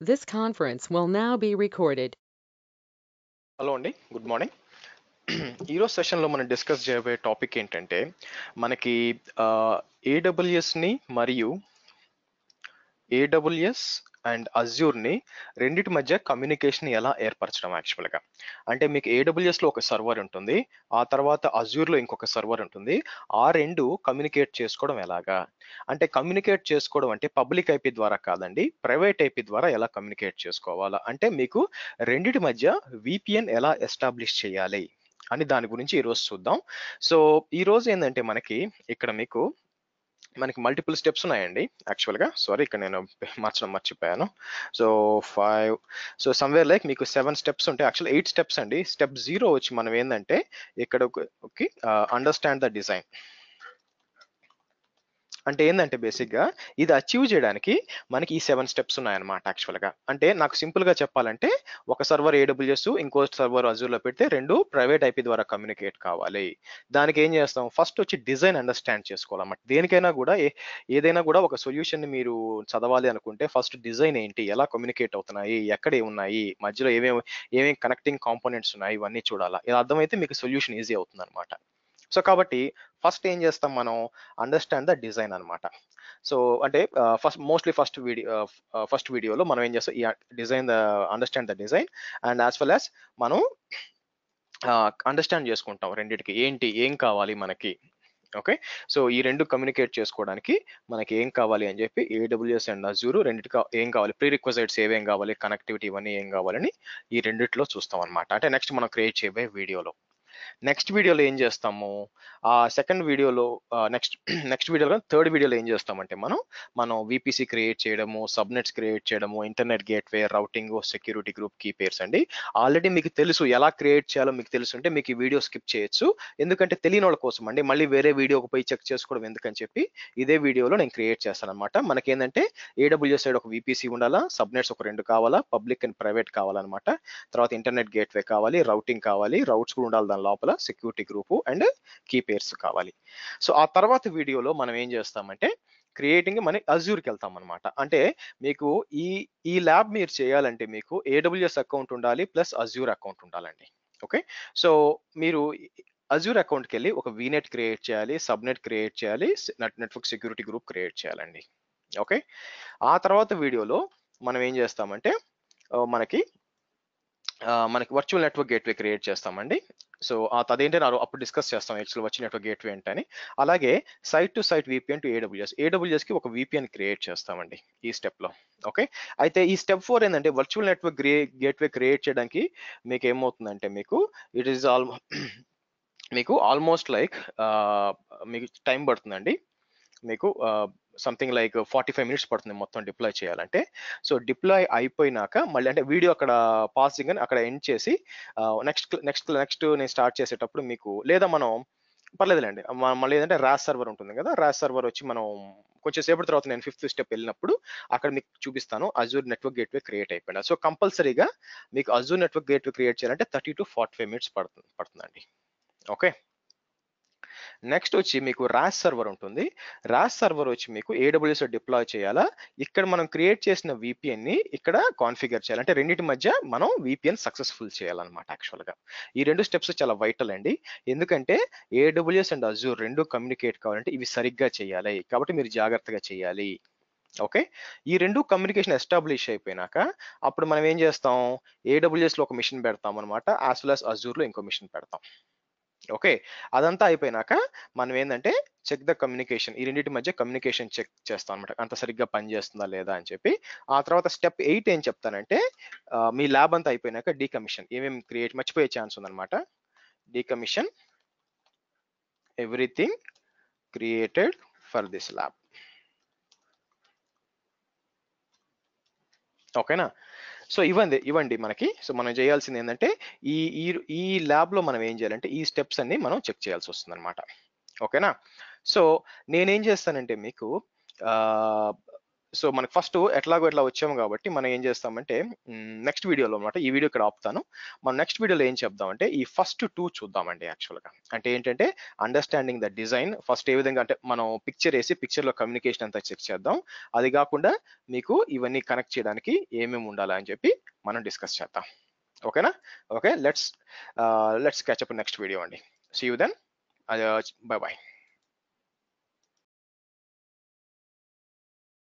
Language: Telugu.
This conference will now be recorded. Hello అండి గుడ్ మార్నింగ్ ఈరోజు సెషన్లో మనం డిస్కస్ చేయబోయే టాపిక్ ఏంటంటే మనకి ఏడబ్ల్యూఎస్ని మరియు ఏడబ్ల్యూఎస్ అండ్ అజ్యూర్ని రెండిటి మధ్య కమ్యూనికేషన్ ఎలా ఏర్పరచడం యాక్చువల్గా అంటే మీకు ఏడబ్ల్యూఎస్లో ఒక సర్వర్ ఉంటుంది ఆ తర్వాత అజ్యూర్లో ఇంకొక సర్వర్ ఉంటుంది ఆ రెండు కమ్యూనికేట్ చేసుకోవడం ఎలాగా అంటే కమ్యూనికేట్ చేసుకోవడం అంటే పబ్లిక్ ఐపీ ద్వారా కాదండి ప్రైవేట్ ఐపీ ద్వారా ఎలా కమ్యూనికేట్ చేసుకోవాలా అంటే మీకు రెండిటి మధ్య విపిఎన్ ఎలా ఎస్టాబ్లిష్ చేయాలి అని దాని గురించి ఈరోజు చూద్దాం సో ఈ రోజు ఏంటంటే మనకి ఇక్కడ మీకు మనకి మల్టిపుల్ స్టెప్స్ ఉన్నాయండి యాక్చువల్గా సారీ ఇక్కడ నేను మార్చడం మర్చిపోయాను so five so somewhere like మీకు సెవెన్ స్టెప్స్ ఉంటాయి యాక్చువల్ ఎయిట్ స్టెప్స్ అండి స్టెప్ జీరో వచ్చి మనం ఏంటంటే ఇక్కడ ఓకే అండర్స్టాండ్ ద డిజైన్ అంటే ఏంటంటే బేసిక్గా ఇది అచీవ్ చేయడానికి మనకి ఈ సెవెన్ స్టెప్స్ ఉన్నాయన్నమాట యాక్చువల్గా అంటే నాకు సింపుల్గా చెప్పాలంటే ఒక సర్వర్ ఏడబ్ల్యూఎస్ ఇంకో సర్వర్ అజూర్లో పెడితే రెండు ప్రైవేట్ ఐపీ ద్వారా కమ్యూనికేట్ కావాలి దానికి ఏం చేస్తాం ఫస్ట్ వచ్చి డిజైన్ అండర్స్టాండ్ చేసుకోవాలన్నమాట దేనికైనా కూడా ఏ- ఏదైనా కూడా ఒక సొల్యూషన్ మీరు చదవాలి అనుకుంటే ఫస్ట్ డిజైన్ ఏంటి ఎలా కమ్యూనికేట్ అవుతున్నాయి ఎక్కడ ఏమున్నాయి మధ్యలో ఏమేమి ఏమేమి కనెక్టింగ్ కాంపోనెంట్స్ ఉన్నాయి ఇవన్నీ చూడాలా ఇది అర్థమైతే మీకు సొల్యూషన్ ఈజీ అవుతుంది అనమాట సో కాబట్టి ఫస్ట్ ఏం చేస్తాం మనం అండర్స్టాండ్ ద డిజైన్ అన్నమాట సో అంటే first mostly first video first వీడియోలో మనం ఏం చేస్తాం ఈ design the understand the design and as well as మనం అండర్స్టాండ్ చేసుకుంటాం రెండిటికి ఏంటి ఏం కావాలి మనకి ఓకే సో ఈ రెండు కమ్యూనికేట్ చేసుకోవడానికి మనకి ఏం కావాలి అని చెప్పి ఏడబ్ల్యూఎస్ అండ్ అజూరు రెండింటికి ఏం కావాలి ప్రీ రిక్వజైట్స్ ఏమేం కావాలి కనెక్టివిటీ ఇవన్నీ ఏం కావాలని ఈ రెండిట్లో చూస్తాం అనమాట అంటే నెక్స్ట్ మనం క్రియేట్ చేయబోయే వీడియోలో నెక్స్ట్ వీడియోలో ఏం చేస్తాము ఆ సెకండ్ వీడియోలో నెక్స్ట్ నెక్స్ట్ వీడియోలో థర్డ్ వీడియోలో ఏం చేస్తామంటే మనం మనం విపిసి క్రియేట్ చేయడము సబ్నెట్స్ క్రియేట్ చేయడము internet gateway routing security group key pairs అండి ఆల్రెడీ మీకు తెలుసు ఎలా క్రియేట్ చేయాలో మీకు తెలుసు అంటే మీకు ఈ వీడియో స్కిప్ చేయొచ్చు ఎందుకంటే తెలియని వాళ్ళ కోసం అండి మళ్ళీ వేరే వీడియోకి పోయి చెక్ చేసుకోవడం ఎందుకని చెప్పి ఇదే వీడియోలో నేను క్రియేట్ చేస్తాను అనమాట మనకేంటంటే ఏడబ్ల్యూఎస్ సైడ్ ఒక విపిసి ఉండాలా సబ్నెట్స్ ఒక రెండు కావాలా పబ్లిక్ అండ్ ప్రైవేట్ కావాలన్నమాట తర్వాత ఇంటర్నెట్ గేట్వే కావాలి రౌటింగ్ కావాలి రౌట్స్ కూడా ఉండాలి దాని లోపల security group and key pairs కావాలి సో ఆ తర్వాత వీడియోలో మనం ఏం చేస్తామంటే క్రియేటింగ్ మన అజ్యూర్కి వెళ్తాం అనమాట అంటే మీకు ఈ ఈ ల్యాబ్ మీరు చేయాలంటే మీకు ఏడబ్ల్యూఎస్ అకౌంట్ ఉండాలి ప్లస్ అజ్యూర్ అకౌంట్ ఉండాలండి ఓకే సో మీరు అజ్యూర్ అకౌంట్కి వెళ్ళి ఒక వీనెట్ క్రియేట్ చేయాలి సబ్నెట్ క్రియేట్ చేయాలి net network security group create చేయాలండి ఓకే ఆ తర్వాత వీడియోలో మనం ఏం చేస్తామంటే ఆ, మనకి ఆ, మనకి వర్చువల్ నెట్వర్క్ గేట్వే క్రియేట్ చేస్తామండి సో అదేంటి నా అప్పుడు డిస్కస్ చేస్తాం యాక్చువల్ వర్చువల్ నెట్వర్క్ గేట్వే ఏంటని అలాగే site to site VPN to AWS AWS కి ఒక విపిఎన్ క్రియేట్ చేస్తామండి ఈ స్టెప్ లో ఓకే అయితే ఈ స్టెప్ ఫోర్ ఏంటంటే వర్చువల్ నెట్వర్క్ గేట్వే క్రియేట్ చేయడానికి మీకు ఏమవుతుందంటే మీకు ఇట్ ఈస్ ఆల్ మీకు ఆల్మోస్ట్ లైక్ మీకు టైం పడుతుందండి మీకు something like forty five minutes పడుతుంది మొత్తం డిప్లాయ్ చేయాలంటే సో డిప్లాయ్ అయిపోయినాక మళ్ళీ అంటే వీడియో అక్కడ పాసింగ్ అని అక్కడ ఎండ్ చేసి నెక్స్ట్ నెక్స్ట్ నెక్స్ట్ నేను స్టార్ట్ చేసేటప్పుడు మీకు లేదా మనం పర్లేదులేండి మ- మళ్ళీ ఏంటంటే ర్యాస్ సర్వర్ ఉంటుంది కదా ర్యాస్ సర్వర్ వచ్చి మనం కొంచెం సేపటి తర్వాత నేను ఫిఫ్త్ స్టెప్ వెళ్ళినప్పుడు అక్కడ మీకు చూపిస్తాను అజూర్ నెట్వర్క్ గేట్వే క్రియేట్ అయిపోయింది సో కంపల్సరీగా మీకు అజూర్ నెట్వర్క్ గేట్వే క్రియేట్ చేయాలంటే thirty to forty five minutes పడుతుంది పడుతుందండి ఓకే నెక్స్ట్ వచ్చి మీకు ర్యాస్ సర్వర్ ఉంటుంది ర్యాస్ సర్వర్ వచ్చి మీకు ఏడబ్ల్యూఎస్ డిప్లాయ్ చేయాలా ఇక్కడ మనం క్రియేట్ చేసిన VPN ని ఇక్కడ కాన్ఫిగర్ చేయాలి అంటే రెండింటి మధ్య మనం విపిఎన్ సక్సెస్ఫుల్ చేయాలన్నమాట యాక్చువల్గా ఈ రెండు స్టెప్స్ చాలా వైటల్ అండి ఎందుకంటే ఏడబ్ల్యూఎస్ అండ్ అజూర్ రెండు కమ్యూనికేట్ కావాలంటే ఇవి సరిగ్గా చేయాలి కాబట్టి మీరు జాగ్రత్తగా చేయాలి ఓకే ఈ రెండు కమ్యూనికేషన్ ఎస్టాబ్లిష్ అయిపోయినాక అప్పుడు మనం ఏం చేస్తాం AWS లో ఒక మిషన్ పెడతాం అనమాట యాజ్ వెల్ యాజ్ అజూర్లో ఇంకో మిషన్ పెడతాం ఓకే అదంతా అయిపోయినాక మనం ఏంటంటే చెక్ ద కమ్యూనికేషన్ ఈ రెండింటి మధ్య కమ్యూనికేషన్ చెక్ చేస్తాం అనమాట అంత సరిగ్గా పనిచేస్తుందా లేదా అని చెప్పి ఆ తర్వాత స్టెప్ ఎయిట్ ఏం చెప్తానంటే ఆ, మీ ల్యాబ్ అంతా అయిపోయినాక డీకమిషన్ ఏమేమి క్రియేట్ మర్చిపోయే ఛాన్స్ ఉందన్నమాట decommission everything created for this lab ఓకేనా సో ఇవ్వండి ఇవ్వండి మనకి సో మనం చేయాల్సింది ఏంటంటే ఈ ఈ ఈ ల్యాబ్ లో మనం ఏం చేయాలంటే ఈ స్టెప్స్ అన్ని మనం చెక్ చేయాల్సి వస్తుంది అనమాట ఓకేనా సో నేనేం చేస్తానంటే మీకు ఆ, సో మనకి ఫస్ట్ ఎట్లాగో ఎట్లా వచ్చాము కాబట్టి మనం ఏం చేస్తామంటే నెక్స్ట్ వీడియోలో అనమాట ఈ వీడియో ఇక్కడ ఆపుతాను మనం నెక్స్ట్ వీడియోలో ఏం చెప్దామంటే ఈ ఫస్ట్ టూ చూద్దామండి యాక్చువల్గా అంటే ఏంటంటే అండర్స్టాండింగ్ ద డిజైన్ ఫస్ట్ ఏ విధంగా అంటే మనం పిక్చర్ వేసి పిక్చర్లో కమ్యూనికేషన్ అంతా చెక్ చేద్దాం అది కాకుండా మీకు ఇవన్నీ కనెక్ట్ చేయడానికి ఏమేమి ఉండాలి అని చెప్పి మనం డిస్కస్ చేద్దాం ఓకేనా okay let's let's catch up next video అండి see you then bye bye